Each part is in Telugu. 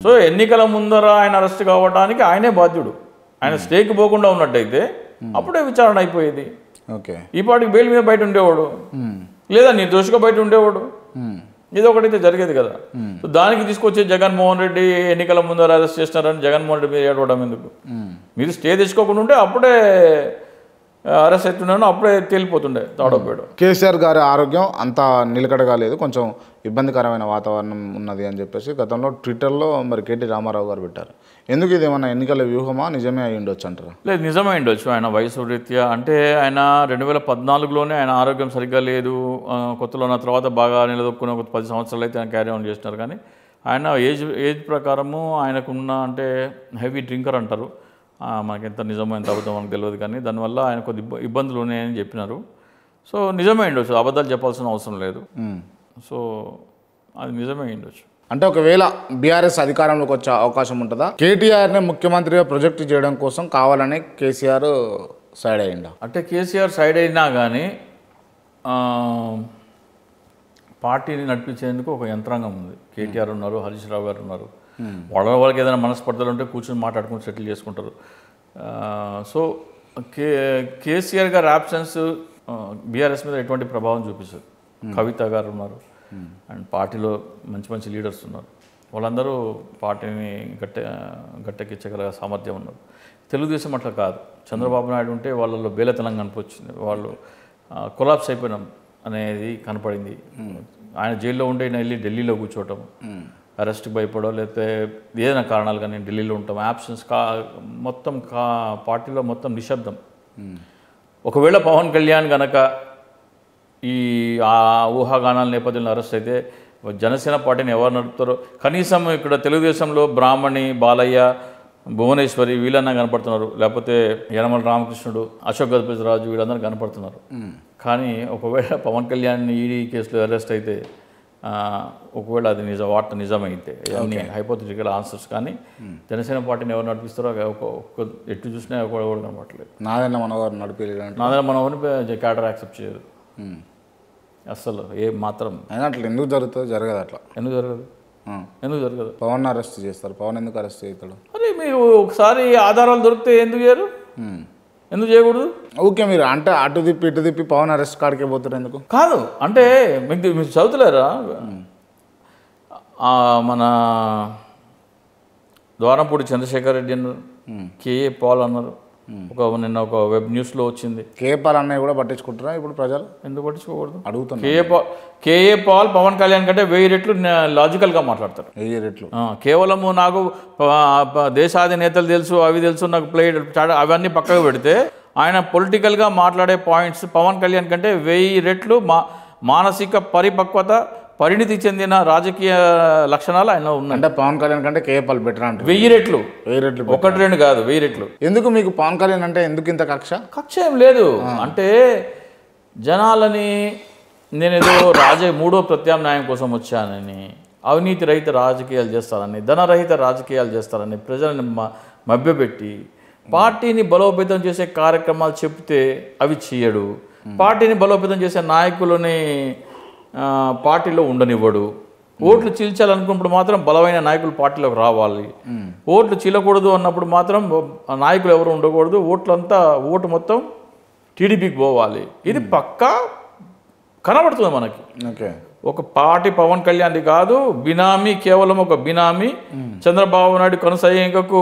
సో ఎన్నికల ముందర ఆయన అరెస్ట్ కావడానికి ఆయనే బాధ్యుడు ఆయన స్టేకి పోకుండా ఉన్నట్టయితే అప్పుడే విచారణ అయిపోయేది ఓకే ఈ పాటికి బెయిల్ మీద బయట ఉండేవాడు లేదా నిర్దోషిగా బయట ఉండేవాడు ఇది ఒకటైతే జరిగేది కదా సో దానికి తీసుకొచ్చి జగన్మోహన్ రెడ్డి ఎన్నికల ముందర అరెస్ట్ చేస్తున్నారని జగన్మోహన్ రెడ్డి మీద ఏడవడం ఎందుకు మీరు స్టే తెచ్చుకోకుండా ఉంటే అప్పుడే అరెస్ట్ అవుతున్నాను అప్పుడే తేలిపోతుండే తాడోపేడు కేసీఆర్ గారి ఆరోగ్యం అంత నిలకడగా లేదు కొంచెం ఇబ్బందికరమైన వాతావరణం ఉన్నది అని చెప్పేసి గతంలో ట్విట్టర్లో మరి కేటీ రామారావు గారు పెట్టారు ఎందుకు ఇది ఏమన్నా ఎన్నికల వ్యూహమా నిజమే అయి ఉండొచ్చు అంటారా లేదు నిజమే ఉండొచ్చు ఆయన వయసు రీత్యా అంటే ఆయన రెండు వేల పద్నాలుగులోనే ఆయన ఆరోగ్యం సరిగ్గా లేదు ఆ, కొత్తలో ఉన్న తర్వాత బాగా నిలదొక్కున్న ఒక పది సంవత్సరాలు అయితే ఆయన క్యారీ ఆన్ చేస్తున్నారు కానీ ఆయన ఏజ్ ఏజ్ ప్రకారము ఆయనకున్న అంటే హెవీ డ్రింకర్ అంటారు ఆ, మనకి ఎంత నిజమో ఎంత అబద్ధం మనకు తెలియదు కానీ దానివల్ల ఆయన కొద్ది ఇబ్బ- ఇబ్బందులు ఉన్నాయని చెప్పినారు సో నిజమే ఉండొచ్చు అబద్ధాలు చెప్పాల్సిన అవసరం లేదు మ్మ్. సో అది నిజమే ఉండొచ్చు అంటే ఒకవేళ బీఆర్ఎస్ అధికారంలోకి వచ్చే అవకాశం ఉంటుందా కేటీఆర్ని ముఖ్యమంత్రిగా ప్రొజెక్ట్ చేయడం కోసం కావాలని కేసీఆర్ సైడ్ అయ్యిందా అంటే కేసీఆర్ సైడ్ అయినా కానీ ఆ, పార్టీని నడిపించేందుకు ఒక యంత్రాంగం ఉంది కేటీఆర్ ఉన్నారు హరీష్ రావు గారు ఉన్నారు వాళ్ళ వాళ్ళకి ఏదైనా మనస్పర్ధలు ఉంటే కూర్చొని మాట్లాడుకుని సెటిల్ చేసుకుంటారు ఆ, సో కే కేసీఆర్ గారి యాబ్సెన్స్ బీఆర్ఎస్ మీద ఎటువంటి ప్రభావం చూపిస్తుంది కవిత గారు ఉన్నారు అండ్ పార్టీలో మంచి మంచి లీడర్స్ ఉన్నారు వాళ్ళందరూ పార్టీని గట్టె గట్టెక్కించగల సామర్థ్యం ఉన్నారు తెలుగుదేశం అట్లా కాదు చంద్రబాబు నాయుడు ఉంటే వాళ్ళలో బేలతనం కనిపించింది వాళ్ళు కొలాప్స్ అయిపోయినాం అనేది కనపడింది ఆయన జైల్లో ఉంటే నేను వెళ్ళి ఢిల్లీలో కూర్చోవటం అరెస్ట్కి భయపడో లేకపోతే ఏదైనా కారణాలు కానీ నేను ఢిల్లీలో ఉంటాం యాబ్సెన్స్ కా మొత్తం కా పార్టీలో మొత్తం నిశ్శబ్దం ఒకవేళ పవన్ కళ్యాణ్ గనక ఈ ఆ ఊహాగానాల నేపథ్యంలో అరెస్ట్ అయితే జనసేన పార్టీని ఎవరు నడుపుతారో కనీసం ఇక్కడ తెలుగుదేశంలో బ్రాహ్మణి బాలయ్య భువనేశ్వరి వీళ్ళన్నా కనపడుతున్నారు లేకపోతే యనమల రామకృష్ణుడు అశోక్ గజపతి రాజు వీళ్ళందరూ కనపడుతున్నారు కానీ ఒకవేళ పవన్ కళ్యాణ్ ఈడీ కేసులో అరెస్ట్ అయితే ఆ, ఒకవేళ అది నిజ వార్త నిజమైతే అన్ని హైపోథెటికల్ ఆన్సర్స్ కానీ జనసేన పార్టీని ఎవరు నడిపిస్తారో ఒక ఒక్క ఎటు చూసినా ఒకడు కూడా కనపడలేదు నాదెండ్ల మనోహర్ నడిపేయాలంటే నా దగ్గర మనం ఎవరిని క్యాడర్ యాక్సెప్ట్ చేయదు అస్సలు ఏ మాత్రం అయినా అట్లా ఎందుకు జరుగుతుందో జరగదు అట్లా ఎందుకు జరగదు ఆ. ఎందుకు జరగదు పవన్ అరెస్ట్ చేస్తారు పవన్ ఎందుకు అరెస్ట్ చేస్తాడు అరే మీరు ఒకసారి ఆధారాలు దొరికితే ఎందుకు చేయరు ఎందుకు చేయకూడదు ఓకే మీరు అంటే అటు తిప్పి ఇటు తిప్పి పవన్ అరెస్ట్ కాడికే పోతారు ఎందుకు కాదు అంటే మీకు మీరు చదువుతలేరా ఆ, మన ద్వారంపూడి చంద్రశేఖర్ రెడ్డి అన్నారు కేఏ పాల్ అన్నారు ఒక నిన్న ఒక వెబ్ న్యూస్లో వచ్చింది కేపాల్ అన్నయ్య కూడా పట్టించుకుంటారా ఇప్పుడు ప్రజలు ఎందుకు పట్టించుకోకూడదు అడుగుతున్నా కేఏ పాల్ కేఏ పాల్ పవన్ కళ్యాణ్ కంటే వెయ్యి రెట్లు లాజికల్గా మాట్లాడతారు వెయ్యి రెట్లు ఆ, కేవలము నాకు ఆ, ప- దేశాధినేతలు తెలుసు అవి తెలుసు నాకు ప్లేట్ అవన్నీ పక్కకు పెడితే ఆయన పొలిటికల్గా మాట్లాడే పాయింట్స్ పవన్ కళ్యాణ్ కంటే వెయ్యి రెట్లు మా మానసిక పరిపక్వత పరిణితి చెందిన రాజకీయ లక్షణాలు ఆయన ఉన్నాయి అంటే పవన్ కళ్యాణ్ కంటే కేపాల్ బెటర్ అంటారు వెయ్యి రెట్లు వెయ్యి రెట్లు ఒకటి రెండు కాదు వెయ్యి రెట్లు ఎందుకు మీకు పవన్ కళ్యాణ్ అంటే ఎందుకు ఇంత కక్ష కక్ష ఏం లేదు అంటే జనాలని నేనేదో రాజ మూడో ప్రత్యామ్నాయం కోసం వచ్చానని అవినీతి రహిత రాజకీయాలు చేస్తారని ధనరహిత రాజకీయాలు చేస్తారని ప్రజలను మ- మభ్యపెట్టి పార్టీని బలోపేతం చేసే కార్యక్రమాలు చెప్తే అవి చేయడు పార్టీని బలోపేతం చేసే నాయకులని ఆ, పార్టీలో ఉండనివ్వడు ఓట్లు చీల్చాలనుకున్నప్పుడు మాత్రం బలమైన నాయకులు పార్టీలోకి రావాలి ఓట్లు చీలకూడదు అన్నప్పుడు మాత్రం ఆ నాయకులు ఎవరు ఉండకూడదు ఓట్లంతా ఓటు మొత్తం టీడీపీకి పోవాలి ఇది పక్కా కనబడుతుంది మనకి ఓకే ఒక పార్టీ పవన్ కళ్యాణ్ది కాదు బినామీ కేవలం ఒక బినామీ చంద్రబాబు నాయుడు కనుసైగకు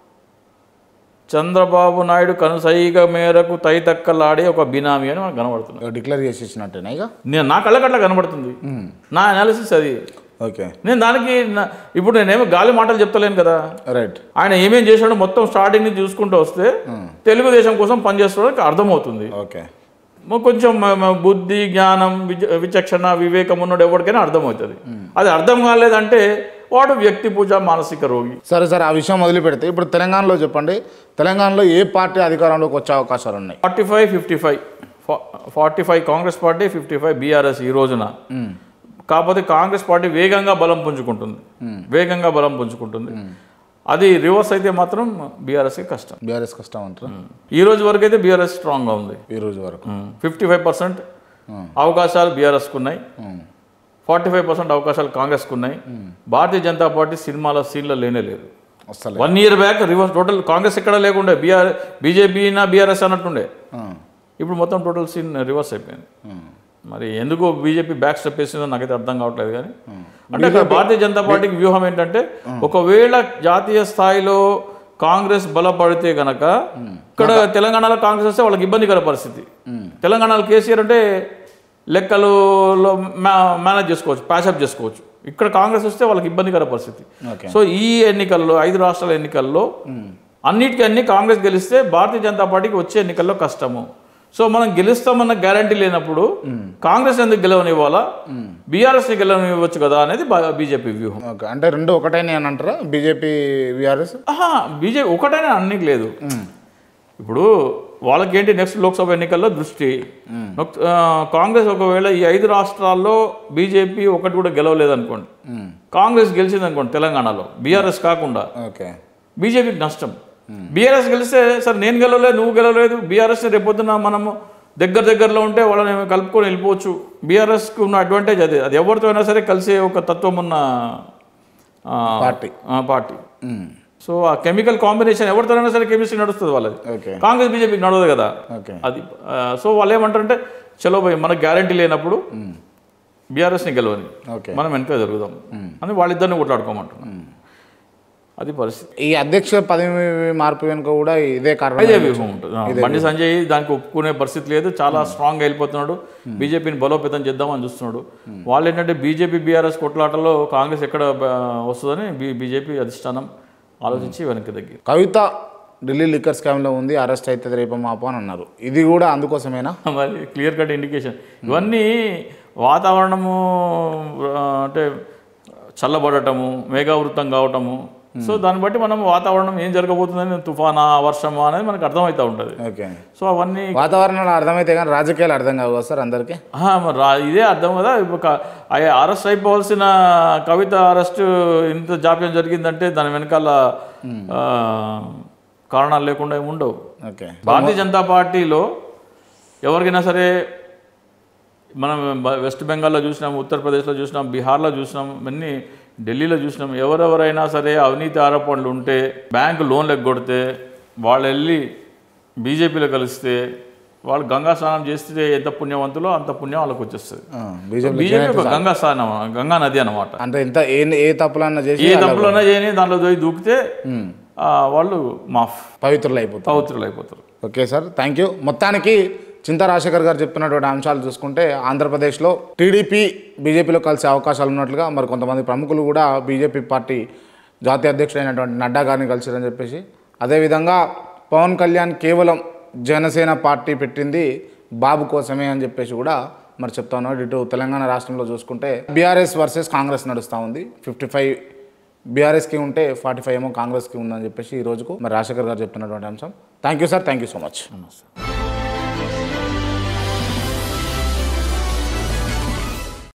చంద్రబాబు నాయుడు కనుసైగ మేరకు తైతక్కలాడే ఒక బినామీ అని మనకు కనబడుతుంది డిక్లేర్ చేసి ఇచ్చినట్టేనా ఇక నేను నా కళ్ళకట్లా కనబడుతుంది నా అనాలిసిస్ అది ఓకే నేను దానికి నా- ఇప్పుడు నేనేమో గాలి మాటలు చెప్తలేను కదా రైట్ ఆయన ఏమేం చేశాడో మొత్తం స్టార్టింగ్ నుంచి చూసుకుంటూ వస్తే తెలుగుదేశం కోసం పనిచేసుకోవడానికి అర్థమవుతుంది ఓకే మ- కొంచెం మ- మ- బుద్ధి జ్ఞానం విచ- విచక్షణ వివేకం ఉన్నోడు ఎవరికైనా అర్థమవుతుంది అది అర్థం కాలేదంటే వాడు వ్యక్తి పూజ మానసిక రోగి సరే సరే ఆ విషయం మొదలు పెడితే ఇప్పుడు తెలంగాణలో చెప్పండి తెలంగాణలో ఏ పార్టీ అధికారంలోకి వచ్చే అవకాశాలు ఉన్నాయి forty five fifty five forty five Congress party fifty five BRS ఈ రోజున కాకపోతే కాంగ్రెస్ పార్టీ వేగంగా బలం పుంజుకుంటుంది వేగంగా బలం పుంజుకుంటుంది అది రివర్స్ అయితే మాత్రం బీఆర్ఎస్కి కష్టం బీఆర్ఎస్ కష్టం అంటారా ఈ రోజు వరకు అయితే బీఆర్ఎస్ స్ట్రాంగ్గా ఉంది ఈ రోజు వరకు ఫిఫ్టీ ఫైవ్ పర్సెంట్ అవకాశాలు బీఆర్ఎస్కు ఉన్నాయి ఫార్టీ ఫైవ్ పర్సెంట్ అవకాశాలు కాంగ్రెస్కి ఉన్నాయి భారతీయ జనతా పార్టీ సినిమాల సీన్లో లేనే లేదు వస్తలే one year back reverse total Congress ఎక్కడ లేకుండే బీఆర్ బీజేపీనా బీఆర్ఎస్ అన్నట్టుండే ఆ, ఇప్పుడు మొత్తం టోటల్ సీన్ రివర్స్ అయిపోయింది ఆ. మరి ఎందుకు బీజేపీ బ్యాక్ స్టెప్ వేసిందో నాకైతే అర్థం కావట్లేదు కానీ అంటే అక్కడ భారతీయ జనతా పార్టీకి వ్యూహం ఏంటంటే ఒకవేళ జాతీయ స్థాయిలో కాంగ్రెస్ బలపడితే గనక ఇక్కడ తెలంగాణలో కాంగ్రెస్ వస్తే వాళ్ళకి ఇబ్బందికర పరిస్థితి తెలంగాణలో కేసీఆర్ అంటే లెక్కలలో మేనేజ్ చేసుకోవచ్చు ప్యాషప్ చేసుకోవచ్చు ఇక్కడ కాంగ్రెస్ వస్తే వాళ్ళకి ఇబ్బందికర పరిస్థితి ఓకే సో ఈ ఎన్నికల్లో ఐదు రాష్ట్రాల ఎన్నికల్లో అన్నిటికీ అన్ని కాంగ్రెస్ గెలిస్తే భారతీయ జనతా పార్టీకి వచ్చే ఎన్నికల్లో కష్టము సో మనం గెలుస్తామన్న గ్యారంటీ లేనప్పుడు కాంగ్రెస్ ఎందుకు గెలవనివ్వాలా బీఆర్ఎస్ని గెలవనివ్వచ్చు కదా అనేది బీజేపీ వ్యూహం ఓకే అంటే రెండు ఒకటేనే అని అంటారా బీజేపీ బీఆర్ఎస్ ఆహా బీజేపీ ఒకటైనా అన్నికి లేదు ఇప్పుడు వాళ్ళకి ఏంటి నెక్స్ట్ లోక్సభ ఎన్నికల్లో దృష్టి నొక్- ఆ, కాంగ్రెస్ ఒకవేళ ఈ ఐదు రాష్ట్రాల్లో బీజేపీ ఒకటి కూడా గెలవలేదు అనుకోండి కాంగ్రెస్ గెలిచింది అనుకోండి తెలంగాణలో బీఆర్ఎస్ కాకుండా ఓకే బీజేపీకి నష్టం బీఆర్ఎస్ గెలిస్తే సరే నేను గెలవలేదు నువ్వు గెలవలేదు బీఆర్ఎస్ రేపొద్దున మనము దగ్గర దగ్గరలో ఉంటే వాళ్ళని కలుపుకొని వెళ్ళిపోవచ్చు బీఆర్ఎస్కి ఉన్న అడ్వాంటేజ్ అదే అది ఎవరితో అయినా సరే కలిసే ఒక తత్వం ఉన్న ఆ, పార్టీ ఆ, పార్టీ సో ఆ కెమికల్ కాంబినేషన్ ఎవరితోనైనా సరే కెమిస్ట్రీ నడుస్తుంది వాళ్ళది ఓకే కాంగ్రెస్ బీజేపీకి నడవదు కదా ఓకే అది ఆ, సో వాళ్ళు ఏమంటారంటే చలో భయ్ మనకు గ్యారంటీ లేనప్పుడు బీఆర్ఎస్ని గెలవని ఓకే మనం వెనక జరుగుదాం అని వాళ్ళిద్దరిని కొట్లాడుకోమంటున్నాం అది పరిస్థితి ఈ అధ్యక్ష పదవి మార్పు వెనుక కూడా ఇదే కారణం అదే వ్యూహం ఉంటుంది ఆ, బండి సంజయ్ దానికి ఒప్పుకునే పరిస్థితి లేదు చాలా స్ట్రాంగ్గా వెళ్ళిపోతున్నాడు బీజేపీని బలోపేతం చేద్దామని చూస్తున్నాడు వాళ్ళు ఏంటంటే బీజేపీ బీఆర్ఎస్ కొట్లాటలో కాంగ్రెస్ ఎక్కడ ఆ, వస్తుందని బీ బీజేపీ అధిష్టానం ఆలోచించి వెనక్కి తగ్గి కవిత ఢిల్లీ లిక్కర్ స్కామ్లో ఉంది అరెస్ట్ అవుతుంది రేపు మాపు అని అన్నారు ఇది కూడా అందుకోసమేనా మరి క్లియర్ కట్ ఇండికేషన్ ఇవన్నీ వాతావరణము ఆ, అంటే చల్లబడటము మేఘావృతం కావటము సో దాన్ని బట్టి మనం వాతావరణం ఏం జరగబోతుందని తుఫానా వర్షమా అనేది మనకు అర్థమవుతూ ఉంటుంది ఓకే సో అవన్నీ వాతావరణంలో అర్థమైతే కానీ రాజకీయాలు అర్థం కావు కదా సార్ అందరికీ ఆహా, మరి రా- ఇదే అర్థం కదా ఇప్పుడు క- అయ్యే అరెస్ట్ అయిపోవాల్సిన కవిత అరెస్ట్ ఇంత జాప్యం జరిగిందంటే దాని వెనకాల ఆ, కారణాలు లేకుండా ఏమి ఉండవు ఓకే భారతీయ జనతా పార్టీలో ఎవరికైనా సరే మనం బ- వెస్ట్ బెంగాల్లో చూసినాం ఉత్తరప్రదేశ్లో చూసినాం బీహార్లో చూసినాం అన్ని ఢిల్లీలో చూసినాం ఎవరెవరైనా సరే అవినీతి ఆరోపణలు ఉంటే బ్యాంకు లోన్లు ఎగ్గొడితే వాళ్ళు వెళ్ళి బీజేపీలో కలిస్తే వాళ్ళు గంగా స్నానం చేస్తే ఎంత పుణ్యవంతులో అంత పుణ్యం వాళ్ళకి వచ్చేస్తుంది బీజేపీ బీజేపీ ఒక గంగా స్నానం గంగా నది అన్నమాట అంటే ఎంత ఏ ఏ తప్పులన్నా చేసి ఏ తప్పులన్నా చేయని దాంట్లో పోయి దూకితే ఆ, వాళ్ళు మాఫ్ పవిత్రులు అయిపోతారు పవిత్రులు అయిపోతారు ఓకే సార్ థ్యాంక్ యూ మొత్తానికి చింతా రాజశేఖర్ గారు చెప్పినటువంటి అంశాలు చూసుకుంటే ఆంధ్రప్రదేశ్లో టీడీపీ బీజేపీలో కలిసే అవకాశాలు ఉన్నట్లుగా మరి కొంతమంది ప్రముఖులు కూడా బీజేపీ పార్టీ జాతీయ అధ్యక్షుడైనటువంటి నడ్డా గారిని కలిసిరని చెప్పేసి అదేవిధంగా పవన్ కళ్యాణ్ కేవలం జనసేన పార్టీ పెట్టింది బాబు కోసమే అని చెప్పేసి కూడా మరి చెప్తా ఉన్నాడు ఇటు తెలంగాణ రాష్ట్రంలో చూసుకుంటే బీఆర్ఎస్ వర్సెస్ కాంగ్రెస్ నడుస్తూ ఉంది ఫిఫ్టీ ఫైవ్ బీఆర్ఎస్కి ఉంటే ఫార్టీ ఫైవ్ ఏమో కాంగ్రెస్కి ఉందని చెప్పేసి ఈ రోజుకు మరి రాజశేఖర్ గారు చెప్తున్నటువంటి అంశం thank you sir thank you so much నమస్తే